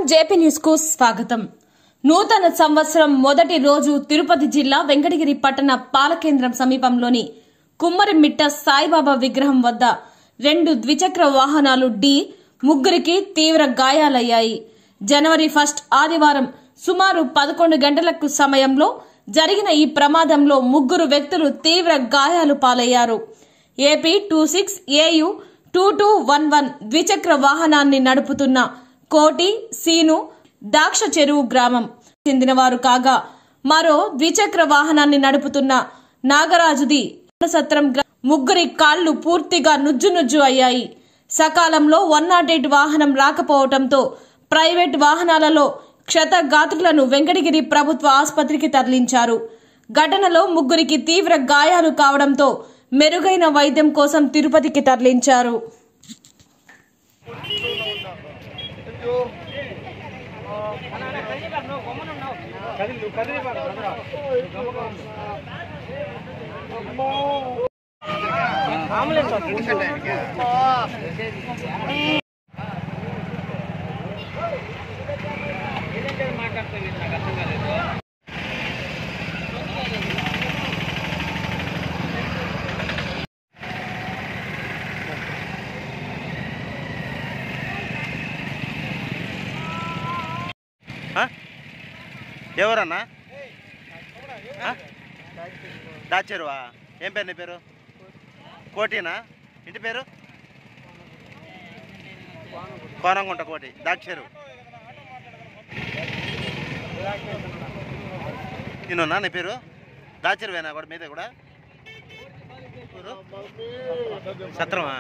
JP news కు స్వాగతం నూతన సంవత్సరం మొదటి రోజు తిరుపతి జిల్లా వెంకటగిరి పట్టణ పాలకేంద్రం సమీపంలోని కుమ్మరిమిట్ట సాయిబాబా విగ్రహం వద్ద రెండు ద్విచక్ర వాహనాలు ఢీ ముగ్గురికి తీవ్ర గాయాలయ్యాయి జనవరి ఫస్ట్ ఆదివారం సుమారు పదకొండు గంటలకు సమయంలో జరిగిన ఈ ప్రమాదంలో ముగ్గురు వ్యక్తులు తీవ్ర గాయాలు పాలయ్యారు AP two six AU two two one one ద్విచక్ర వాహనాన్ని నడుపుతున్న కోటి సీను దాక్ష చెరువు గ్రామం చెందినవారు కాగా మరో ద్విచక్ర వాహనాన్ని నడుపుతున్న నాగరాజుది సత్రం గ్రా- ముగ్గురి కాళ్లు పూర్తిగా నుజ్జు నుజ్జు అయ్యాయి సకాలంలో వన్ నాట్ ఎయిట్ వాహనం రాకపోవడంతో ప్రైవేట్ వాహనాలలో క్షతగాత్రులను వెంకటగిరి ప్రభుత్వ ఆసుపత్రికి తరలించారు ఘటనలో ముగ్గురికి తీవ్ర గాయాలు కావడంతో మెరుగైన వైద్యం కోసం తిరుపతికి తరలించారు ఆ? ఎవరన్నా ఆ? దాచేరువా ఏం పేరు నీ పేరు కోటినా ఇంటి పేరు కోనంగుంట కోటి దాక్షరు నేనున్నా నీ పేరు దాచెరువేనా కూడా మీదే కూడా ఊరు? సత్రమా